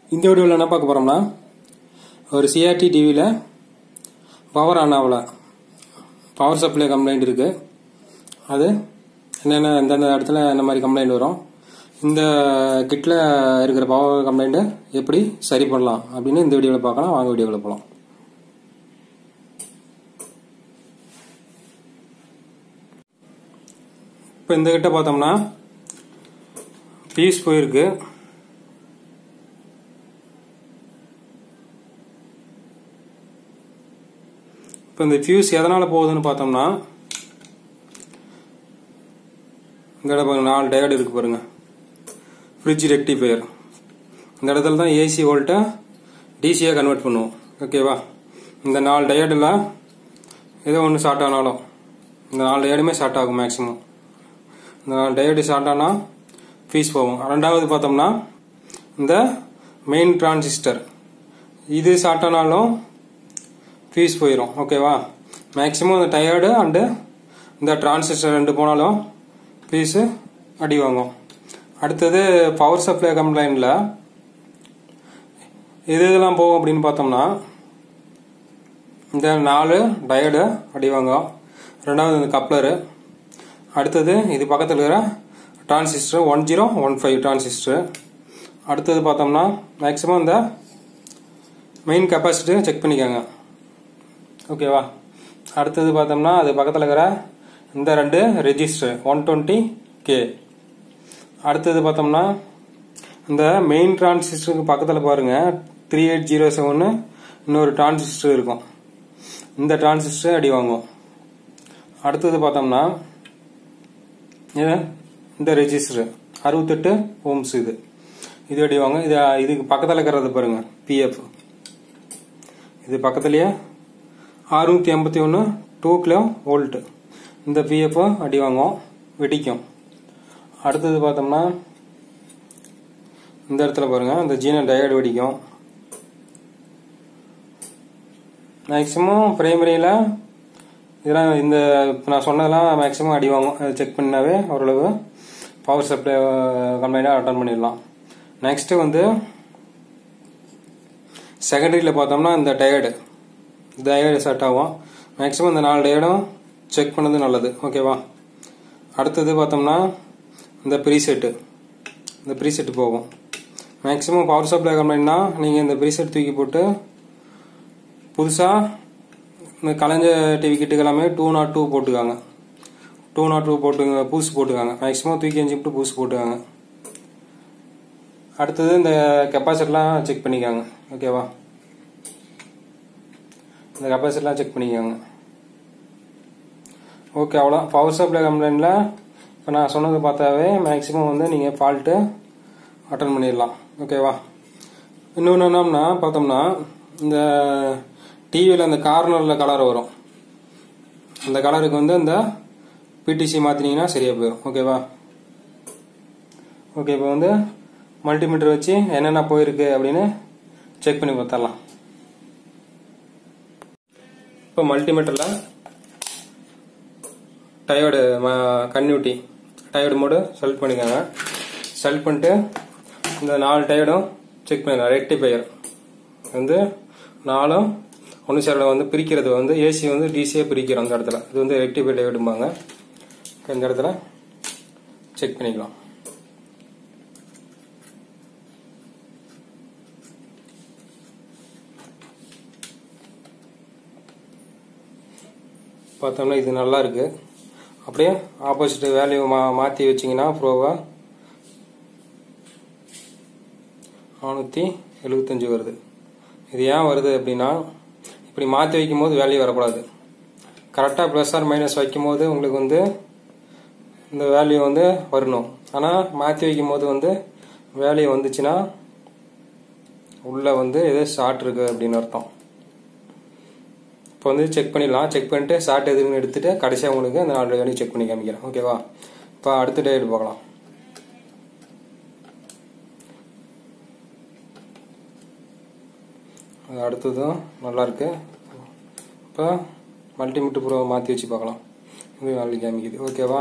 இந்த வீடியோவில் என்ன பார்க்க போகிறோம்னா ஒரு சிஆர்டி டிவியில் பவர் ஆன் ஆகல பவர் சப்ளை கம்ப்ளைண்ட் இருக்குது அது என்னென்ன எந்தெந்த இடத்துல என்ன மாதிரி கம்ப்ளைண்ட் வரும் இந்த கிட்டில் இருக்கிற பவர் கம்ப்ளைண்ட்டை எப்படி சரி பண்ணலாம் அப்படின்னு இந்த வீடியோவில் பார்க்கலாம் வாங்க வீடியோவில் போகலாம் இப்போ இந்த கிட்ட பார்த்தோம்னா பீஸ் போயிருக்கு இப்போ இந்த ஃபியூஸ் எதனால் போகுதுன்னு பார்த்தோம்னா இந்த இடம் பாருங்க நாலு டயர்டு இருக்கு பாருங்க ஃப்ரிட்ஜ் ரெக்டிஃபையர் இந்த இடத்துல தான் ஏசி வோல்ட்டை டிசியாக கன்வெர்ட் பண்ணுவோம் ஓகேவா இந்த நாலு டயர்டில் ஏதோ ஒன்று ஷார்ட் ஆனாலும் இந்த நாலு டயர்டுமே ஷார்ட் ஆகும் மேக்ஸிமம் இந்த நாலு டயர்டு ஷார்ட் ஆனால் ஃபீஸ் போகும் ரெண்டாவது பார்த்தோம்னா இந்த மெயின் டிரான்சிஸ்டர் இது ஷார்ட் ஆனாலும் ஃபீஸ் போயிடும் ஓகேவா மேக்ஸிமம் இந்த டயர்டு அண்டு இந்த டிரான்சிஸ்டர் ரெண்டு போனாலும் ஃபீஸு அடி வாங்கும் அடுத்தது பவர் சப்ளை கம்ப்ளைண்டில் எது இதெல்லாம் போகும் அப்படின்னு பார்த்தோம்னா இந்த நாலு டயர்டு அடி வாங்கும் ரெண்டாவது இந்த கப்ளரு அடுத்தது இது பக்கத்தில் இருக்கிற transistor one zero one five transistor அடுத்தது பார்த்தோம்னா மேக்ஸிமம் இந்த மெயின் கெப்பாசிட்டி செக் பண்ணிக்கோங்க ஓகேவா அடுத்தது பார்த்தோம்னா அது பக்கத்தில் இருக்கிற இந்த ரெண்டு ரெஜிஸ்டர் ஒன் டுவெண்ட்டி கே அடுத்தது பார்த்தோம்னா இந்த மெயின் டிரான்சிஸ்டருக்கு பக்கத்தில் பாருங்க த்ரீ எயிட் ஜீரோ செவன் இன்னொரு டிரான்சிஸ்டர் இருக்கும் இந்த டிரான்சிஸ்டர் அடி வாங்கும் அடுத்தது பார்த்தோம்னா இந்த ரெஜிஸ்டர் அறுபத்தெட்டு ஓம்ஸ் இது இது அடி வாங்க இது இதுக்கு பக்கத்தில் இருக்கிறது பாருங்க பிஎஃப் இது பக்கத்துலேயே அறுநூத்தி எண்பத்தி ஒன்று டூ கிலோ வோல்ட்டு இந்த பிஎஃப் அடி வாங்கும் வெடிக்கும் அடுத்தது பார்த்தோம்னா இந்த இடத்துல பாருங்க இந்த ஜீன டயர்டு வெடிக்கும் மேக்சிமம் பிரைமரியில் இதெல்லாம் இந்த இப்போ நான் சொன்னதெல்லாம் மேக்ஸிமம் அடி வாங்கும் செக் பண்ணாவே ஓரளவு பவர் சப்ளை கம்ப்ளைண்டாக அட்டன் பண்ணிடலாம் நெக்ஸ்ட்டு வந்து செகண்டரியில் பார்த்தோம்னா இந்த டயர்டு டயர்டு செட் ஆகும் மேக்ஸிமம் இந்த நாலு டயர்டும் செக் பண்ணது நல்லது ஓகேவா அடுத்தது பார்த்தோம்னா இந்த ப்ரீசெட்டு இந்த ப்ரீசெட்டு போகும் மேக்ஸிமம் பவர் சப்ளை கம்ப்ளைண்ட்னா நீங்கள் இந்த ப்ரீசெட் தூக்கி போட்டு புதுசாக இந்த கலைஞர் டிவி கிட்டுக்கு எல்லாமே டூ நாட் டூ போட்டுக்காங்க டூ நாட் டூ போட்டுங்க பூஸ் போட்டுக்காங்க மேக்ஸிமம் தூக்கி எஞ்சிவிட்டு பூஸ் போட்டுக்காங்க அடுத்தது இந்த கெப்பாசிட்டிலாம் செக் பண்ணிக்காங்க ஓகேவா இந்த கெப்பாசிட்டிலாம் செக் பண்ணிக்கோங்க ஓகே அவ்வளோ பவர் சப்ளை கம்ப்ளைண்டில் இப்போ நான் சொன்னது பார்த்தாவே மேக்ஸிமம் வந்து நீங்கள் ஃபால்ட்டு அட்டன் பண்ணிடலாம் ஓகேவா இன்னொன்று என்னம்னா பார்த்தோம்னா இந்த டிவியில் அந்த கார்னரில் கலர் வரும் அந்த கலருக்கு வந்து இந்த பிடிசி மாற்றினீங்கன்னா சரியாக போயிடும் ஓகேவா ஓகே இப்போ வந்து மல்டிமீட்டர் வச்சு என்னென்ன போயிருக்கு அப்படின்னு செக் பண்ணி பார்த்துடலாம் இப்போ மல்டிமீட்டரில் diode continuity diode mode select பண்ணிக்கோங்க செலக்ட் பண்ணிட்டு இந்த நாலு டயோடும் செக் பண்ணிக்கலாம் ரெக்டிஃபையர் வந்து நாலும் ஒன்று சேரோட வந்து பிரிக்கிறது வந்து ஏசி வந்து டிசியாக பிரிக்கிறோம் அந்த இடத்துல இது வந்து ரெக்டிஃபை டயோடும்பாங்க இந்த இடத்துல செக் பண்ணிக்கலாம் பார்த்தோம்னா இது நல்லா இருக்கு அப்படியே ஆப்போசிட் வேல்யூ மா மாற்றி வச்சிங்கன்னா ப்ரோவா நானூற்றி எழுபத்தஞ்சு வருது இது ஏன் வருது அப்படின்னா இப்படி மாற்றி வைக்கும் போது வேல்யூ வரக்கூடாது கரெக்டாக ப்ளஸ் ஆர் மைனஸ் வைக்கும் போது உங்களுக்கு வந்து இந்த வேல்யூ வந்து வரணும் ஆனால் மாற்றி வைக்கும் போது வந்து வேல்யூ வந்துச்சுன்னா உள்ளே வந்து ஏதோ ஷார்ட் இருக்கு அப்படின்னு அர்த்தம் இப்போ வந்து செக் பண்ணிடலாம் செக் பண்ணிட்டு ஷார்ட் எதுன்னு எடுத்துட்டு கடைசியாக உங்களுக்கு அந்த நாலு வேலையும் செக் பண்ணி காமிக்கிறேன் ஓகேவா இப்போ அடுத்த டேட் பார்க்கலாம் அது அடுத்ததும் நல்லா இருக்கு இப்போ மல்டிமீட்டர் ப்ரோ மாற்றி வச்சு பார்க்கலாம் இது நாளைக்கு காமிக்குது ஓகேவா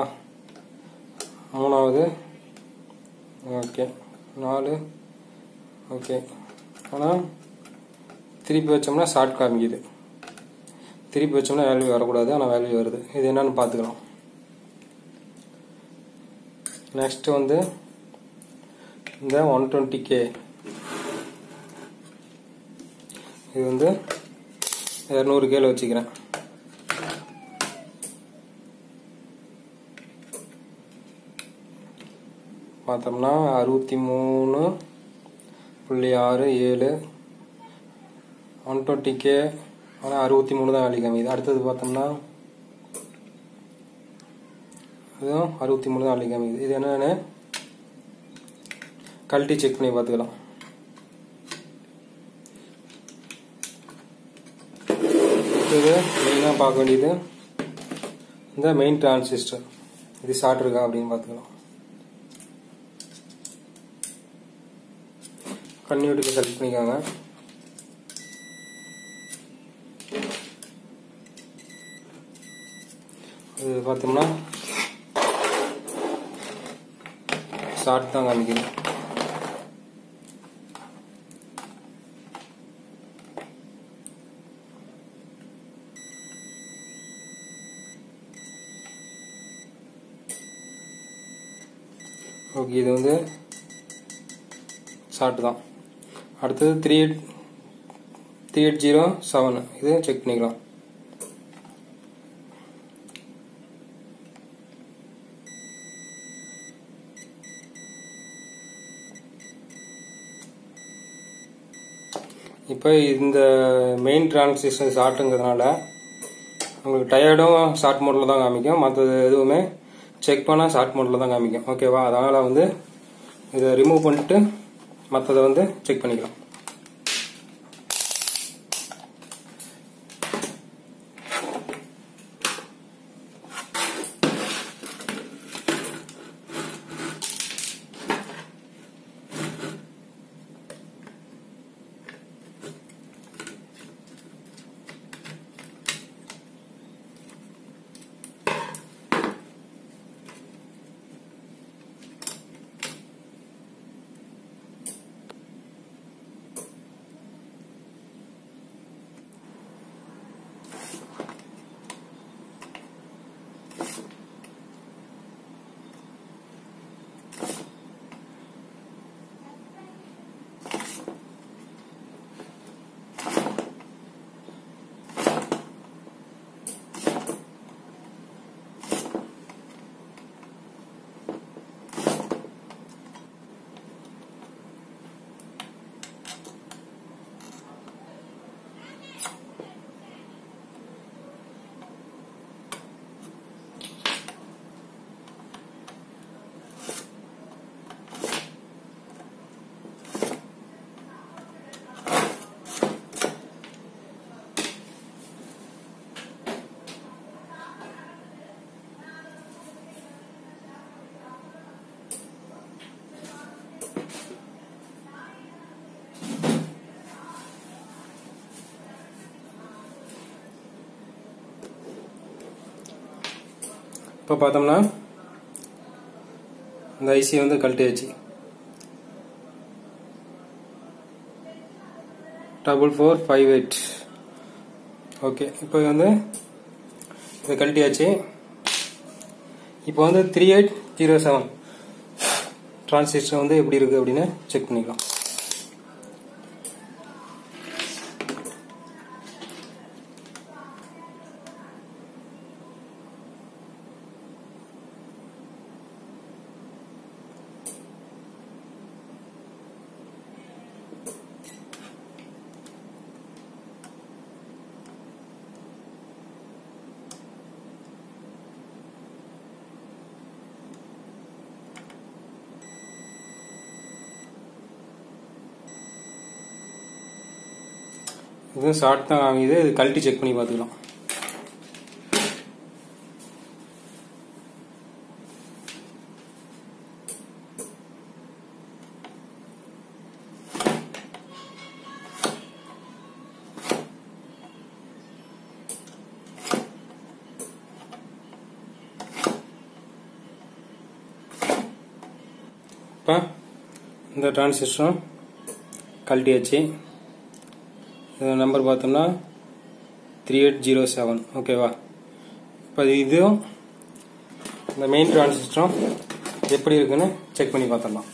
மூணாவது ஓகே நாலு ஓகே ஆனால் திருப்பி வச்சோம்னா ஷார்ட் காமிக்குது திருப்பி வச்சோம்னா வேல்யூ வரக்கூடாது ஆனால் வேல்யூ வருது இது என்னன்னு பார்த்துக்கலாம் நெக்ஸ்ட் வந்து இந்த ஒன் டுவெண்ட்டி கே இது வந்து இரநூறு கேல வச்சுக்கிறேன் பார்த்தோம்னா அறுபத்தி மூணு புள்ளி ஆறு ஏழு ஒன் டுவெண்ட்டி கே ஆனால் அறுபத்தி மூணு தான் வேலை கம்மிது அடுத்தது பார்த்தோம்னா இதுவும் அறுபத்தி மூணு தான் வேலை கம்மிது இது என்னென்னு கழட்டி செக் பண்ணி பார்த்துக்கலாம் அடுத்தது மெயினாக பார்க்க வேண்டியது இந்த மெயின் டிரான்சிஸ்டர் இது ஷார்ட் இருக்கா அப்படின்னு பார்த்துக்கலாம் கன்னியூட்டுக்கு செலக்ட் பண்ணிக்கோங்க இது பார்த்தோம்னா ஷார்ட் தான் காமிக்குது ஓகே இது வந்து ஷார்ட் தான் அடுத்தது three eight three eight zero seven இது செக் பண்ணிக்கலாம் இப்போ இந்த மெயின் டிரான்சிஸ்டர் ஷார்ட்டுங்கிறதுனால உங்களுக்கு டயர்டும் ஷார்ட் மோடில் தான் காமிக்கும் மற்றது எதுவுமே செக் பண்ணால் ஷார்ட் மோடில் தான் காமிக்கும் ஓகேவா அதனால் வந்து இதை ரிமூவ் பண்ணிட்டு மற்றதை வந்து செக் பண்ணிக்கலாம் இப்போ பார்த்தோம்னா இந்த ஐசி வந்து கழட்டியாச்சு double four five eight okay இப்போ வந்து இதை கழட்டியாச்சு இப்போ வந்து three eight zero seven transistor வந்து எப்படி இருக்குது அப்படின்னு செக் பண்ணிக்கலாம் இது ஷார்ட் தான் காமிக்குது இது கழட்டி செக் பண்ணி பார்த்துக்கலாம் இப்போ இந்த டிரான்சிஸ்டரும் கழட்டியாச்சு இது நம்பர் பார்த்தோம்னா த்ரீ எயிட் ஜீரோ செவன் ஓகேவா இப்போ இதுவும் இந்த மெயின் டிரான்சிஸ்டரும் எப்படி இருக்குன்னு செக் பண்ணி பார்த்துடலாம்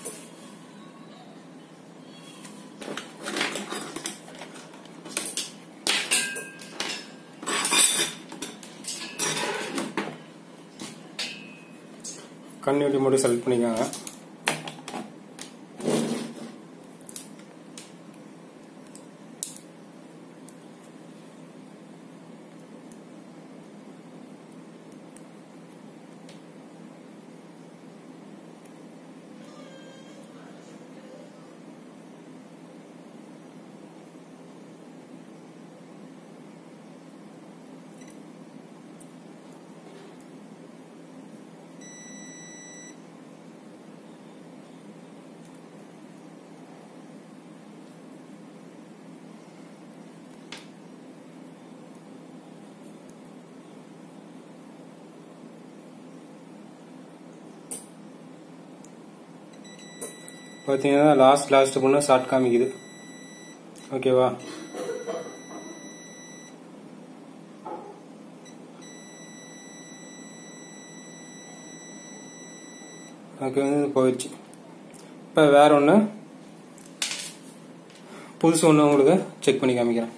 கன்னியூட்டி மட்டும் செலக்ட் பண்ணிக்கோங்க பார்த்தீங்கன்னா லாஸ்ட் லாஸ்ட் பண்ண ஷார்ட் காமிக்குது ஓகேவா ஓகே வந்து போயிடுச்சு இப்போ வேற ஒன்று புதுசு ஒன்று உங்களுக்கு செக் பண்ணி காமிக்கிறேன்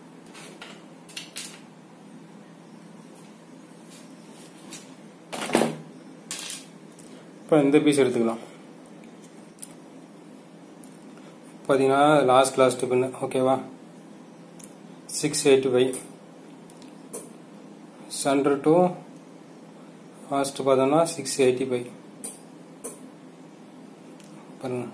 இப்போ இந்த பீஸ் எடுத்துக்கலாம் பார்த்தீங்கன்னா லாஸ்ட் லாஸ்ட் பின்னு ஓகேவா six eighty five center to last பார்த்தோம்னா சிக்ஸ் எயிட்டி ஃபைவ் பாருங்க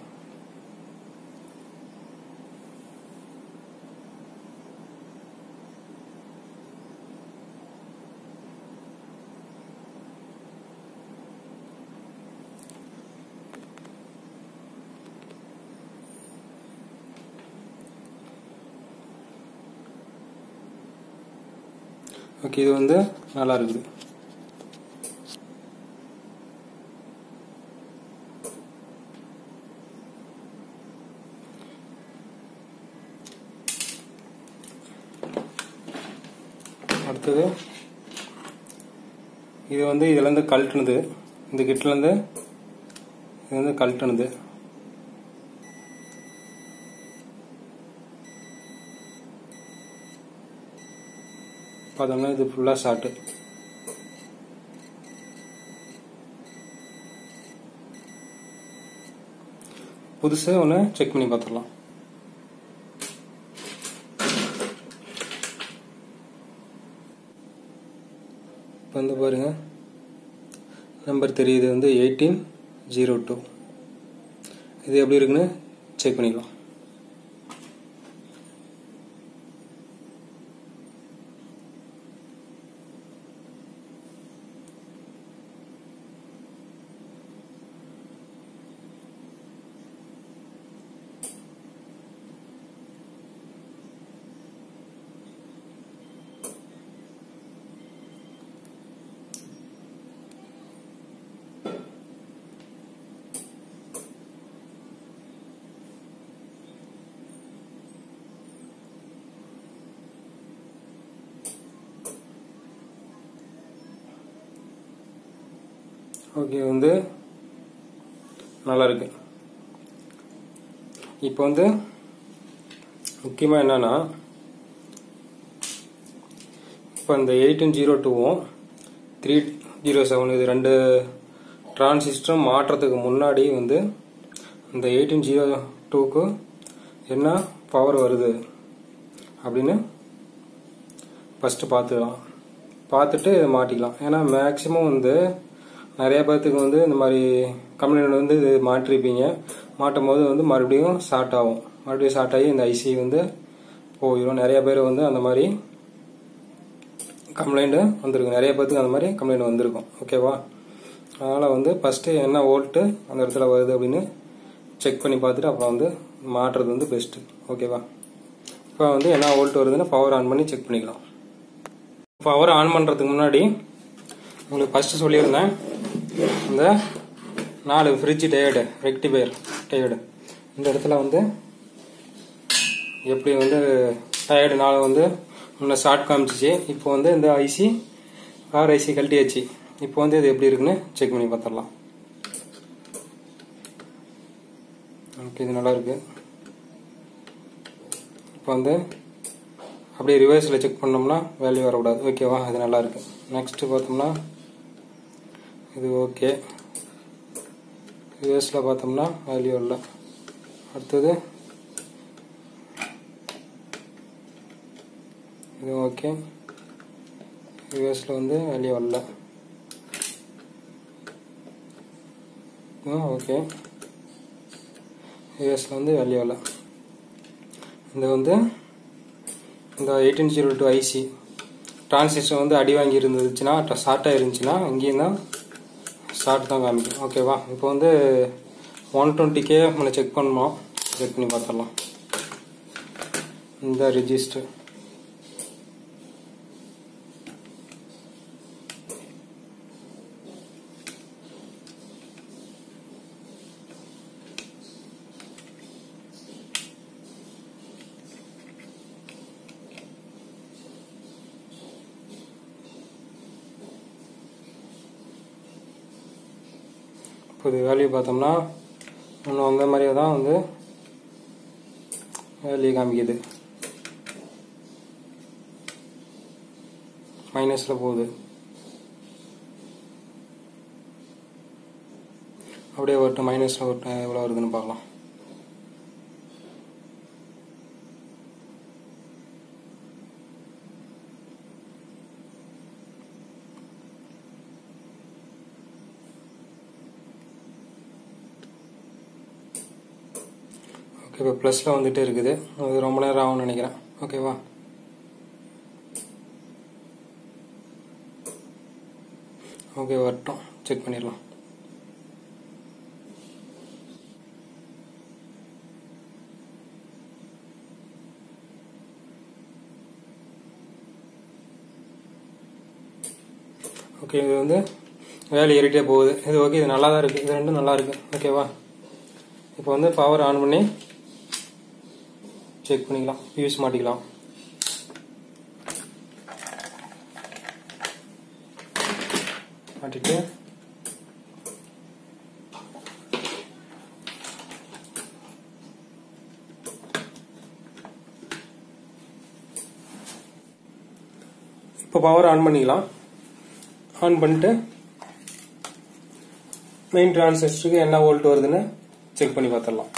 ஓகே இது வந்து நல்லா இருக்குது அடுத்தது இது வந்து இதுல இருந்து கழட்டுனது இந்த கிட்ல இருந்து இது வந்து கழட்டுனது பார்த்தோம்னா இது ஃபுல்லாக ஷார்ட்டு புதுசு ஒன்று செக் பண்ணி பார்த்துடலாம் இப்போ வந்து பாருங்க நம்பர் தெரியுது வந்து எயிட்டீன் ஜீரோ டூ இது எப்படி இருக்குன்னு செக் பண்ணிக்கலாம் ஓகே வந்து நல்லா இருக்கு இப்போ வந்து முக்கியமாக என்னன்னா இப்போ இந்த எயிட்டின் ஜீரோ டூவும் த்ரீ ஜீரோ செவன் இது ரெண்டு டிரான்சிஸ்டரும் மாற்றத்துக்கு முன்னாடி வந்து இந்த எயிட்டின் ஜீரோ டூக்கு என்ன பவர் வருது அப்படின்னு ஃபஸ்ட்டு பார்த்துக்கலாம் பார்த்துட்டு இதை மாட்டிக்கலாம் ஏன்னா மேக்ஸிமம் வந்து நிறைய பேர்த்துக்கு வந்து இந்த மாதிரி கம்ப்ளைண்ட் வந்து இது மாட்டிருப்பீங்க மாட்டும் போது வந்து மறுபடியும் ஷார்ட் ஆகும் மறுபடியும் ஷார்ட் ஆகி இந்த ஐசி வந்து போயிடும் நிறைய பேர் வந்து அந்த மாதிரி கம்ப்ளைண்ட் வந்திருக்கும் நிறைய பேர்த்துக்கு அந்த மாதிரி கம்ப்ளைண்ட் வந்திருக்கும் ஓகேவா அதனால் வந்து ஃபஸ்ட்டு என்ன வோல்ட்டு அந்த இடத்துல வருது அப்படின்னு செக் பண்ணி பார்த்துட்டு அப்புறம் வந்து மாட்டுறது வந்து பெஸ்ட்டு ஓகேவா இப்போ வந்து என்ன வோல்ட் வருதுன்னு பவர் ஆன் பண்ணி செக் பண்ணிக்கலாம் பவர் ஆன் பண்ணுறதுக்கு முன்னாடி உங்களுக்கு ஃபஸ்ட்டு சொல்லியிருந்தேன் இந்த நாலு ஃப்ரிட்ஜ் டயர்டு ரெக்டிஃபயர் டயர்டு இந்த இடத்துல வந்து எப்படி வந்து டயர்டு நாள் வந்து முன்ன ஷார்ட் காமிச்சிச்சு இப்போ வந்து இந்த ஐசி ஆர் ஐசி கழட்டியாச்சு இப்போ வந்து இது எப்படி இருக்குன்னு செக் பண்ணி பார்த்துடலாம் ஓகே இது நல்லா இருக்கு இப்போ வந்து அப்படியே ரிவர்ஸில் செக் பண்ணோம்னா வேல்யூ வரக்கூடாது ஓகேவா இது நல்லா இருக்கு நெக்ஸ்ட் பார்த்தோம்னா இது ஓகே ரிவர்ஸில் பார்த்தோம்னா வேல்யூ இல்லை அடுத்தது இது ஓகே ரிவர்ஸில் வந்து வேல்யூ வரல ஓகே யூஎஸில் வந்து வேல்யூ இல்லை இந்த வந்து இந்த eighteen zero two IC transistor வந்து அடி வாங்கி இருந்துச்சுன்னா ஷார்ட்டாக இருந்துச்சுன்னா இங்கேயும் தான் ஷார்ட் தான் காமிக்கும் ஓகேவா இப்போ வந்து ஒன் டுவெண்ட்டிக்கே நம்மளை செக் பண்ணணும் செக் பண்ணி பார்த்துடலாம் இந்த ரிஜிஸ்டர் இப்போ இது வேல்யூ பார்த்தோம்னா இன்னும் அந்த மாதிரியே தான் வந்து வேல்யூ காமிக்குது மைனஸில் போகுது அப்படியே வரட்டும் மைனஸில் வரட்டும் எவ்வளோ வருதுன்னு பார்க்கலாம் ஓகே இப்போ ப்ளஸில் வந்துட்டே இருக்குது அது ரொம்ப நேரம் ஆகும்னு நினைக்கிறேன் ஓகேவா ஓகே வரட்டும் செக் பண்ணிடலாம் ஓகே இது வந்து வேலை ஏறிட்டே போகுது இது ஓகே இது நல்லா தான் இருக்குது இது ரெண்டும் நல்லா இருக்கு ஓகேவா இப்போ வந்து பவர் ஆன் பண்ணி செக் பண்ணிக்கலாம் ஃபியூஸ் மாட்டிக்கலாம் மாட்டிட்டு இப்போ பவர் ஆன் பண்ணிக்கலாம் ஆன் பண்ணிட்டு மெயின் டிரான்சிஸ்டருக்கு என்ன வோல்ட் வருதுன்னு செக் பண்ணி பார்த்துடலாம்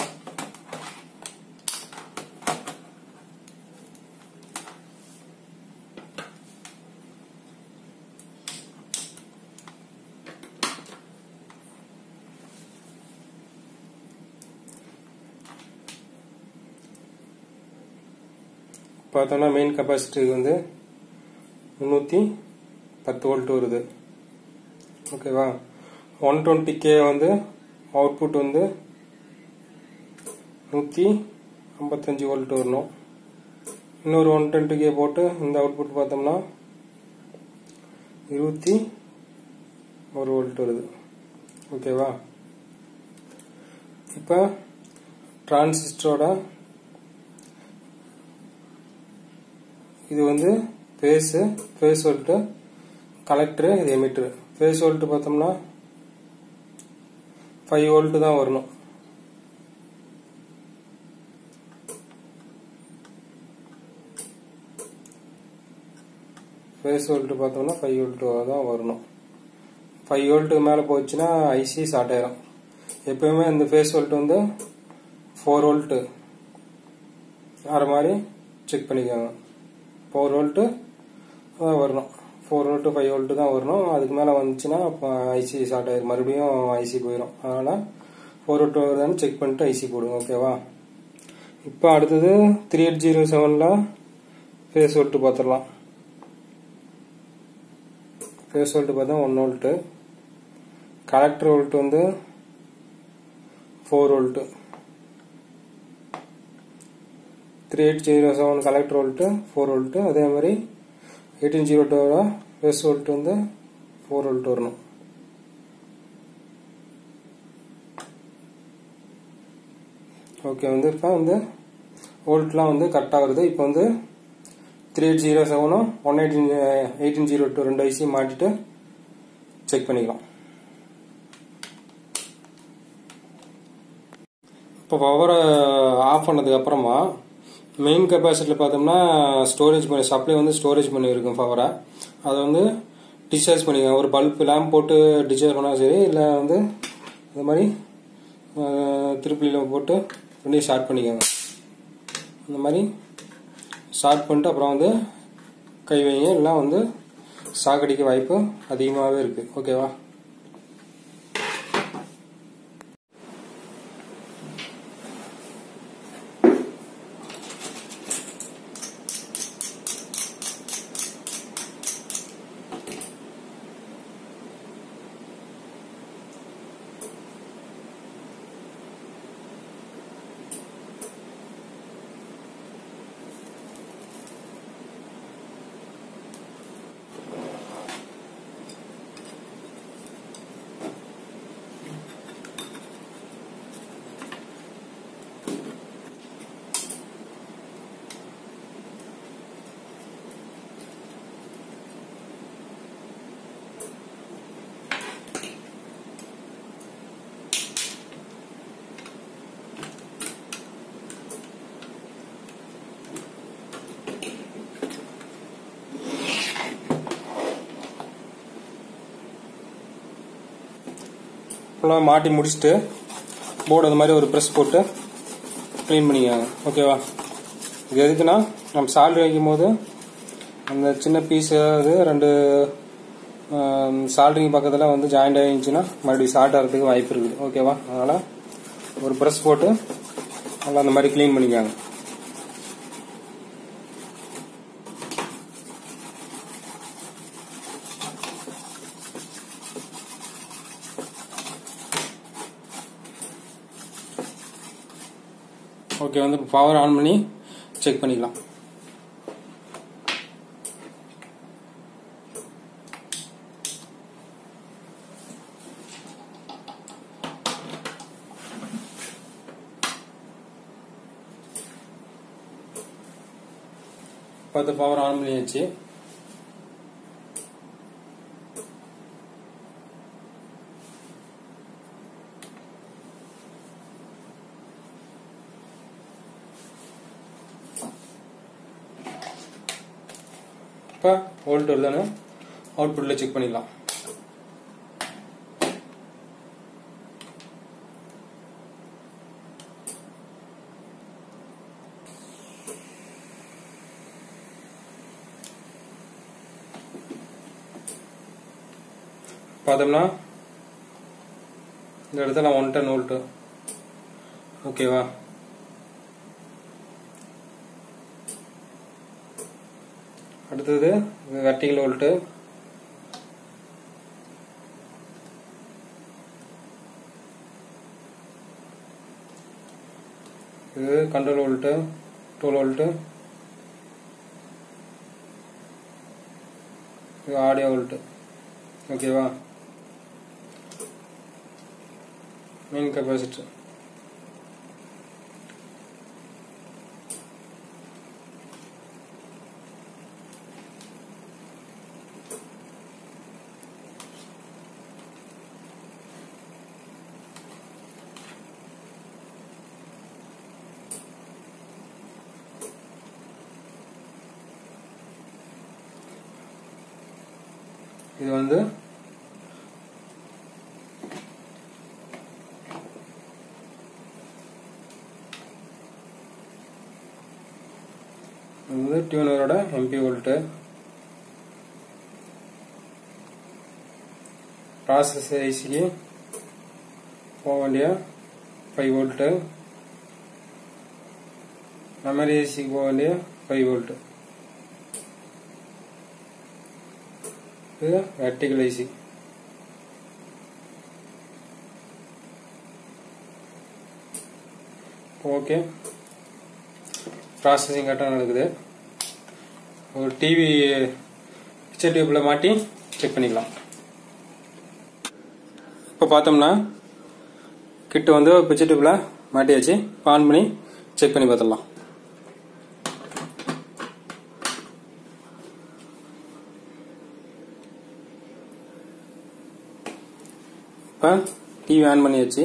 பார்த்தோம்னா மெயின் கெப்பாசிட்டி வந்து முந்நூற்றி பத்து வோல்ட் வருது ஓகேவா ஒன் டுவெண்ட்டி கே வந்து அவுட்புட் வந்து நூற்றி ஐம்பத்தஞ்சு வோல்ட் வரணும் இன்னொரு ஒன் டுவெண்ட்டி கே போட்டு இந்த அவுட்புட் பார்த்தோம்னா இருபத்தி ஒரு வோல்ட் வருது ஓகேவா இப்போ டிரான்சிஸ்டரோட இது வந்து ஃபேஸு ஃபேஸ் வோல்ட்டு கலெக்டரு இது எமிட்டரு ஃபேஸ் வோல்ட்டு பார்த்தோம்னா ஃபைவ் வோல்ட்டு தான் வரணும் ஃபேஸ் வோல்ட்டு பார்த்தோம்னா ஃபைவ் வோல்ட்டு தான் வரணும் ஃபைவ் வோல்ட்டுக்கு மேலே போச்சுன்னா ஐசி ஷார்ட் ஆயிரும் எப்பயுமே இந்த ஃபேஸ் வோல்ட் வந்து ஃபோர் வோல்ட்டு வர மாதிரி செக் பண்ணிக்கோங்க ஃபோர் வோல்ட்டு வரணும் ஃபோர் வோல்ட்டு ஃபைவ் வோல்ட்டு தான் வரணும் அதுக்கு மேலே வந்துச்சுன்னா அப்போ ஐசி ஷார்ட் ஆயிரும் மறுபடியும் ஐசி போயிடும் அதனால் ஃபோர் வோல்ட் வருதான்னு செக் பண்ணிட்டு ஐசி போடுங்க ஓகேவா இப்போ அடுத்தது த்ரீ எயிட் ஜீரோ செவனில் ஃபேஸ் வோல்ட்டு பார்த்துடலாம் ஃபேஸ் வோல்ட்டு பார்த்தா ஒன் வோல்ட்டு கலெக்டர் வோல்ட் வந்து four volt three eight zero seven collector volt four volt அதே மாதிரி எயிட்டீன் ஜீரோ டூவோட ஃபேஸ் வோல்ட் வந்து ஃபோர் வோல்ட் வரணும் ஓகே வந்து இப்போ வந்து வோல்ட்லாம் வந்து கரெக்டாக வருது இப்போ வந்து த்ரீ எயிட் ஜீரோ செவனும் one eighteen eighteen zero two ரெண்டு ஐசியும் மாட்டிட்டு செக் பண்ணிக்கலாம் இப்போ பவரை ஆஃப் பண்ணதுக்கு அப்புறமா மெயின் கெப்பாசிட்டியில் பார்த்தோம்னா ஸ்டோரேஜ் பண்ணி சப்ளை வந்து ஸ்டோரேஜ் பண்ணியிருக்கும் பவரை அதை வந்து டிஸ்சார்ஜ் பண்ணிக்கோங்க ஒரு பல்ப் லேம்ப் போட்டு டிஸ்சார்ஜ் பண்ணாலும் சரி இல்லை வந்து இந்த மாதிரி திருப்பியில் போட்டு ரெண்டையும் ஷார்ட் பண்ணிக்கோங்க இந்த மாதிரி ஷார்ட் பண்ணிட்டு அப்புறம் வந்து கை வைங்க இல்லைனா வந்து சாக்கடிக்க வாய்ப்பு அதிகமாகவே இருக்குது ஓகேவா ஃபுல்லாக மாட்டி முடிச்சுட்டு போர்டு அந்த மாதிரி ஒரு ப்ரெஸ் போட்டு க்ளீன் பண்ணிக்கோங்க ஓகேவா இது எதுக்குன்னா நம்ம சால்ட் வைக்கும் போது அந்த சின்ன பீஸ் அது ரெண்டு சால்ட்ரிங் பக்கத்தில் வந்து ஜாயிண்ட் ஆகிருந்துச்சுன்னா மறுபடியும் ஷார்ட் ஆகிறதுக்கு வாய்ப்பு இருக்குது ஓகேவா அதனால் ஒரு ப்ரெஸ் போட்டு நல்லா அந்த மாதிரி க்ளீன் பண்ணிக்கோங்க ஓகே வந்து இப்போ பவர் ஆன் பண்ணி செக் பண்ணிக்கலாம் பத்து பவர் ஆன் பண்ணியாச்சு இப்போ வோல்ட் வருதானு அவுட்புட்டில் செக் பண்ணிடலாம் பார்த்தோம்னா இந்த இடத்துல ஒன் டென் வோல்ட்டு ஓகேவா அடுத்தது வெர்டிகல் வோல்ட்டு இது கண்ட்ரோல் வோல்ட்டு டுவெல் வோல்ட்டு இது ஆடியோ வோல்ட்டு ஓகேவா மெயின் கெப்பாசிட்டர் இது வந்து இது வந்து டியூனரோட எம்பி வோல்ட்டு ப்ராசஸ் ஐசிக்கு போக வேண்டிய ஃபைவ் வோல்ட்டு மெமரி ஐசிக்கு போக வேண்டிய ஃபைவ் வோல்ட்டு இது வெர்டிகல் ஐசி ஓகே ப்ராசஸிங் கரெக்டாக நடக்குது ஒரு டிவி பிக்சர் டியூப்பில் மாட்டி செக் பண்ணிக்கலாம் இப்போ பார்த்தோம்னா கிட்ட வந்து பிக்சர் டியூப்பில் மாட்டியாச்சு ஆன் பண்ணி செக் பண்ணி பார்த்துடலாம் இப்போ டிவி ஆன் பண்ணி வச்சு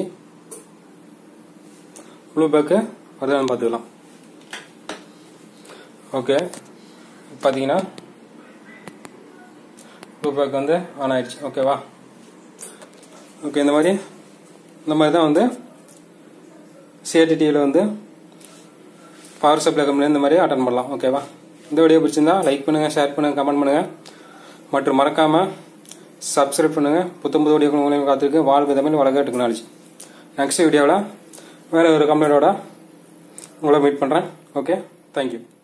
ப்ளூ பேக்கு வருதான்னு பார்த்துக்கலாம் ஓகே பார்த்தீங்கன்னா ப்ளூ பேக் வந்து ஆன் ஆயிடுச்சு ஓகேவா ஓகே இந்த மாதிரி இந்த மாதிரி தான் வந்து சிஆர்டி டிவியில் வந்து பவர் சப்ளை கம்பெனி இந்த மாதிரி அட்டன் பண்ணலாம் ஓகேவா இந்த வீடியோ பிடிச்சிருந்தா லைக் பண்ணுங்கள் ஷேர் பண்ணுங்கள் கமெண்ட் பண்ணுங்கள் மற்றும் மறக்காமல் சப்ஸ்கிரைப் பண்ணுங்கள் புத்தம் புது வீடியோ உங்களையும் காத்திருக்கு வாழ்க்கை தமிழ் வழக்க டெக்னாலஜி நெக்ஸ்ட் வீடியோவில் வேறு ஒரு கம்ப்ளைண்டோட உங்களை மீட் பண்ணுறேன் ஓகே தேங்க்யூ